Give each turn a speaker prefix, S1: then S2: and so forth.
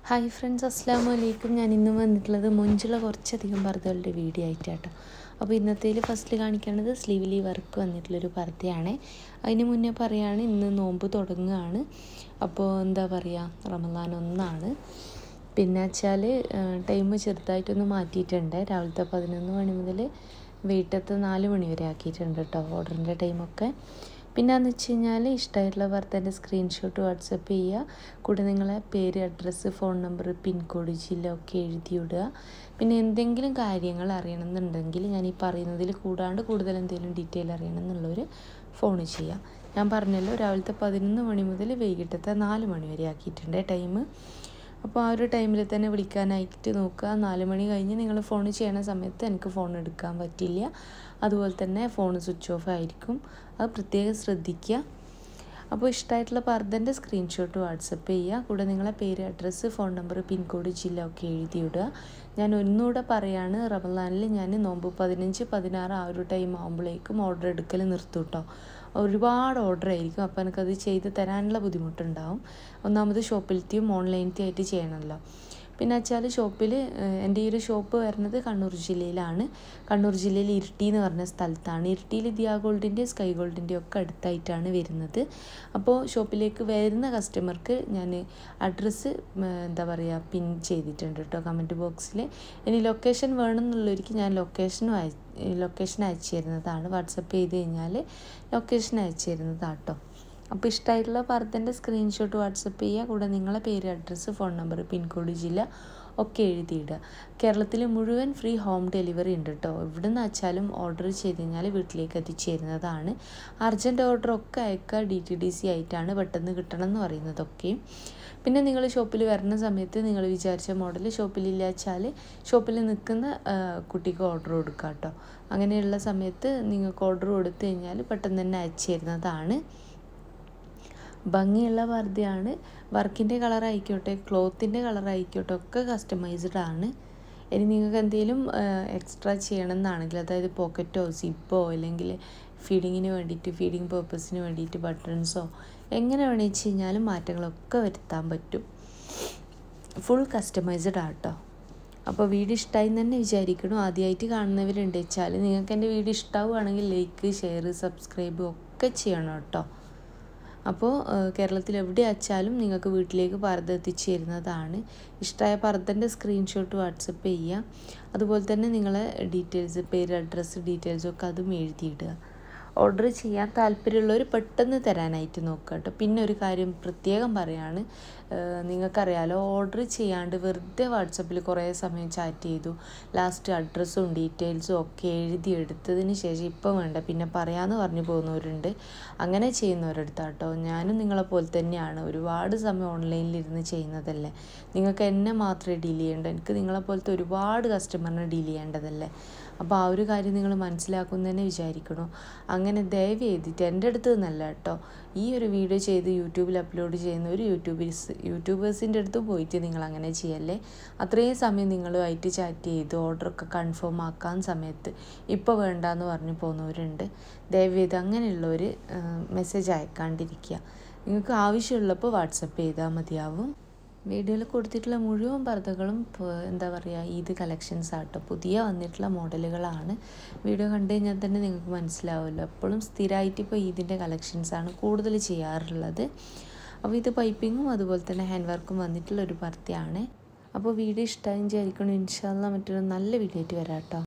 S1: hi friends അസ്സാം വലൈക്കും ഞാൻ ഇന്ന് വന്നിട്ടുള്ളത് മൊഞ്ചുള്ള കുറച്ചധികം പർദ്ദകളുടെ വീഡിയോ ആയിട്ടാട്ടോ അപ്പോൾ ഇന്നത്തേൽ ഫസ്റ്റിൽ കാണിക്കുന്നത് സ്ലീവിലി വർക്ക് വന്നിട്ടുള്ളൊരു പർദ്ദയാണ് അതിന് മുന്നേ പറയുകയാണ് ഇന്ന് നോമ്പ് തുടങ്ങുകയാണ് അപ്പോൾ എന്താ പറയുക റമദാൻ ഒന്നാണ് പിന്നെ വെച്ചാൽ ടൈം ചെറുതായിട്ടൊന്ന് മാറ്റിയിട്ടുണ്ട് രാവിലത്തെ പതിനൊന്ന് മണി മുതൽ വൈകിട്ടത്തെ നാല് മണി വരെ ആക്കിയിട്ടുണ്ട് കേട്ടോ ഓർഡറിൻ്റെ ടൈമൊക്കെ പിന്നെ എന്ന് വെച്ച് കഴിഞ്ഞാൽ ഇഷ്ടമായിട്ടുള്ള വാർത്തേൻ്റെ സ്ക്രീൻഷോട്ട് വാട്സപ്പ് ചെയ്യുക കൂടെ നിങ്ങളെ പേര് അഡ്രസ്സ് ഫോൺ നമ്പർ പിൻകോഡ് ജില്ല ഒക്കെ എഴുതി വിടുക പിന്നെ എന്തെങ്കിലും കാര്യങ്ങൾ അറിയണമെന്നുണ്ടെങ്കിൽ ഞാൻ ഈ പറയുന്നതിൽ കൂടാണ്ട് കൂടുതൽ എന്തെങ്കിലും ഡീറ്റെയിൽ അറിയണമെന്നുള്ളവർ ഫോൺ ചെയ്യുക ഞാൻ പറഞ്ഞല്ലോ രാവിലത്തെ പതിനൊന്ന് മണി മുതൽ വൈകിട്ടത്തെ നാല് മണി വരെ ആക്കിയിട്ടുണ്ട് ടൈം അപ്പോൾ ആ ഒരു ടൈമിൽ തന്നെ വിളിക്കാനായിട്ട് നോക്കുക നാല് മണി കഴിഞ്ഞ് നിങ്ങൾ ഫോൺ ചെയ്യണ സമയത്ത് എനിക്ക് ഫോൺ എടുക്കാൻ പറ്റില്ല അതുപോലെ തന്നെ ഫോൺ സ്വിച്ച് ഓഫ് ആയിരിക്കും അത് പ്രത്യേകം ശ്രദ്ധിക്കുക അപ്പോൾ ഇഷ്ടമായിട്ടുള്ള പർദ്ദൻ്റെ സ്ക്രീൻഷോട്ട് വാട്സപ്പ് ചെയ്യുക കൂടെ നിങ്ങളെ പേര് അഡ്രസ്സ് ഫോൺ നമ്പർ പിൻകോഡ് ജില്ല ഒക്കെ എഴുതി വിടുക ഞാൻ ഒന്നുകൂടെ പറയാണ് റമദാനിൽ ഞാൻ നോമ്പ് പതിനഞ്ച് പതിനാറ് ആ ഒരു ടൈം ആകുമ്പോഴേക്കും ഓർഡർ എടുക്കൽ നിർത്തും കേട്ടോ ഒരുപാട് ഓർഡർ ആയിരിക്കും അപ്പോൾ എനിക്കത് ചെയ്ത് തരാനുള്ള ബുദ്ധിമുട്ടുണ്ടാവും ഒന്നാമത് ഷോപ്പിലത്തെയും ഓൺലൈനത്തെയും ആയിട്ട് ചെയ്യണമല്ലോ പിന്നെ വെച്ചാൽ ഷോപ്പിൽ എൻ്റെ ഈ ഒരു ഷോപ്പ് വരുന്നത് കണ്ണൂർ ജില്ലയിലാണ് കണ്ണൂർ ജില്ലയിൽ ഇരിട്ടി എന്ന് പറഞ്ഞ സ്ഥലത്താണ് ഇരിട്ടിയിൽ ദിയാ ഗോൾഡിൻ്റെ സ്കൈ ഗോൾഡിൻ്റെ ഒക്കെ അടുത്തായിട്ടാണ് വരുന്നത് അപ്പോൾ ഷോപ്പിലേക്ക് വരുന്ന കസ്റ്റമർക്ക് ഞാൻ അഡ്രസ്സ് എന്താ പറയുക പിൻ ചെയ്തിട്ടുണ്ട് കേട്ടോ കമൻറ്റ് ബോക്സിൽ ഇനി ലൊക്കേഷൻ വേണമെന്നുള്ളവർക്ക് ഞാൻ ലൊക്കേഷനും അയ ലൊക്കേഷൻ അയച്ചു തരുന്നതാണ് വാട്സപ്പ് ചെയ്ത് കഴിഞ്ഞാൽ ലൊക്കേഷൻ അയച്ചു തരുന്നതാണ് കേട്ടോ അപ്പോൾ ഇഷ്ടമായിട്ടുള്ള പർദ്ദൻ്റെ സ്ക്രീൻഷോട്ട് വാട്സപ്പ് ചെയ്യുക കൂടെ നിങ്ങളെ പേര് അഡ്രസ്സ് ഫോൺ നമ്പർ പിൻകോഡ് ജില്ല ഒക്കെ എഴുതിയിടുക കേരളത്തിൽ മുഴുവൻ ഫ്രീ ഹോം ഡെലിവറി ഉണ്ട് കേട്ടോ എവിടെ നിന്ന് വെച്ചാലും ഓർഡർ ചെയ്ത് കഴിഞ്ഞാൽ വീട്ടിലേക്ക് എത്തിച്ചു തരുന്നതാണ് അർജൻറ്റ് ഓർഡർ ഒക്കെ അയക്കുക ഡി ടി ഡി സി ആയിട്ടാണ് പെട്ടെന്ന് കിട്ടണം എന്ന് പറയുന്നതൊക്കെയും പിന്നെ നിങ്ങൾ ഷോപ്പിൽ വരുന്ന സമയത്ത് നിങ്ങൾ വിചാരിച്ച മോഡൽ ഷോപ്പിലില്ല വെച്ചാൽ ഷോപ്പിൽ നിൽക്കുന്ന കുട്ടിക്ക് ഓർഡർ കൊടുക്കുക കേട്ടോ അങ്ങനെയുള്ള സമയത്ത് നിങ്ങൾക്ക് ഓർഡർ കൊടുത്തു കഴിഞ്ഞാൽ പെട്ടെന്ന് തന്നെ അയച്ചു തരുന്നതാണ് ഭംഗിയുള്ള പർദ്ദയാണ് വർക്കിൻ്റെ കളർ ആയിക്കോട്ടെ ക്ലോത്തിൻ്റെ കളർ ആയിക്കോട്ടെ ഒക്കെ കസ്റ്റമൈസ്ഡ് ആണ് ഇനി നിങ്ങൾക്ക് എന്തെങ്കിലും എക്സ്ട്രാ ചെയ്യണമെന്നാണെങ്കിൽ അതായത് പോക്കറ്റോ സിപ്പോ അല്ലെങ്കിൽ ഫീഡിങ്ങിന് വേണ്ടിയിട്ട് ഫീഡിങ് പേർപ്പസിന് വേണ്ടിയിട്ട് ബട്ടൺസോ എങ്ങനെ വേണമെന്ന് വെച്ച് കഴിഞ്ഞാലും മാറ്റങ്ങളൊക്കെ വരുത്താൻ പറ്റും ഫുൾ കസ്റ്റമൈസ്ഡ് ആട്ടോ അപ്പോൾ വീഡിയോ ഇഷ്ടമായി തന്നെ വിചാരിക്കണം ആദ്യമായിട്ട് കാണുന്നവരുണ്ട് വെച്ചാൽ നിങ്ങൾക്ക് എൻ്റെ വീഡിയോ ഇഷ്ടമാവുകയാണെങ്കിൽ ലൈക്ക് ഷെയർ സബ്സ്ക്രൈബ് ഒക്കെ ചെയ്യണം കേട്ടോ അപ്പോൾ കേരളത്തിൽ എവിടെ അയച്ചാലും നിങ്ങൾക്ക് വീട്ടിലേക്ക് പർദ്ദ എത്തിച്ചു തരുന്നതാണ് ഇഷ്ടമായ പർദ്ദൻ്റെ സ്ക്രീൻഷോട്ട് വാട്സപ്പ് ചെയ്യുക അതുപോലെ തന്നെ നിങ്ങളെ ഡീറ്റെയിൽസ് പേര് അഡ്രസ്സ് ഡീറ്റെയിൽസൊക്കെ അതും എഴുതിയിടുക ഓർഡർ ചെയ്യാൻ താല്പര്യമുള്ളവർ പെട്ടെന്ന് തരാനായിട്ട് നോക്കുക കേട്ടോ പിന്നെ ഒരു കാര്യം പ്രത്യേകം പറയാണ് നിങ്ങൾക്കറിയാലോ ഓർഡർ ചെയ്യാണ്ട് വെറുതെ വാട്സപ്പിൽ കുറേ സമയം ചാറ്റ് ചെയ്തു ലാസ്റ്റ് അഡ്രസ്സും ഡീറ്റെയിൽസും ഒക്കെ എഴുതി എടുത്തതിന് ശേഷം ഇപ്പോൾ വേണ്ട പിന്നെ പറയാമെന്ന് പറഞ്ഞു പോകുന്നവരുണ്ട് അങ്ങനെ ചെയ്യുന്നവരെടുത്താട്ടോ ഞാനും നിങ്ങളെ പോലെ തന്നെയാണ് ഒരുപാട് സമയം ഓൺലൈനിലിരുന്ന് ചെയ്യുന്നതല്ലേ നിങ്ങൾക്ക് എന്നെ മാത്രമേ ഡീൽ ചെയ്യേണ്ട എനിക്ക് നിങ്ങളെ പോലത്തെ ഒരുപാട് കസ്റ്റമറിനെ ഡീൽ ചെയ്യേണ്ടതല്ലേ അപ്പോൾ ആ ഒരു കാര്യം നിങ്ങൾ മനസ്സിലാക്കും തന്നെ വിചാരിക്കണോ അങ്ങനെ ദയവ് ചെയ്തിട്ട് എൻ്റെ അടുത്ത് നിന്നല്ല കേട്ടോ ഈ ഒരു വീഡിയോ ചെയ്ത് യൂട്യൂബിൽ അപ്ലോഡ് ചെയ്യുന്ന ഒരു യൂട്യൂബേഴ്സ് യൂട്യൂബേഴ്സിൻ്റെ അടുത്ത് പോയിട്ട് നിങ്ങൾ അങ്ങനെ ചെയ്യല്ലേ അത്രയും സമയം നിങ്ങളുമായിട്ട് ചാറ്റ് ചെയ്ത് ഓർഡറൊക്കെ കൺഫേം ആക്കാൻ സമയത്ത് ഇപ്പോൾ വേണ്ടാന്ന് പറഞ്ഞു പോകുന്നവരുണ്ട് ദയവ് ചെയ്ത് അങ്ങനെയുള്ളവർ മെസ്സേജ് അയക്കാണ്ടിരിക്കുക നിങ്ങൾക്ക് ആവശ്യമുള്ളപ്പോൾ വാട്സപ്പ് ചെയ്താൽ മതിയാവും വീഡിയോയിൽ കൊടുത്തിട്ടുള്ള മുഴുവൻ പർദ്ദകളും എന്താ പറയുക ഈദ് കളക്ഷൻസ് ആട്ടോ പുതിയ വന്നിട്ടുള്ള മോഡലുകളാണ് വീഡിയോ കണ്ടു കഴിഞ്ഞാൽ തന്നെ നിങ്ങൾക്ക് മനസ്സിലാവുമല്ലോ എപ്പോഴും സ്ഥിരമായിട്ട് ഇപ്പോൾ ഈദിൻ്റെ കളക്ഷൻസാണ് കൂടുതൽ ചെയ്യാറുള്ളത് അപ്പോൾ ഇത് പൈപ്പിങ്ങും അതുപോലെ തന്നെ ഹാൻഡ് വർക്കും വന്നിട്ടുള്ള ഒരു പർദ്ദയാണ് അപ്പോൾ വീഡിയോ ഇഷ്ടമായി വിചാരിക്കണം ഇൻഷാല്ല മറ്റൊരു നല്ല വീഡിയോ ആയിട്ട് വരാം കേട്ടോ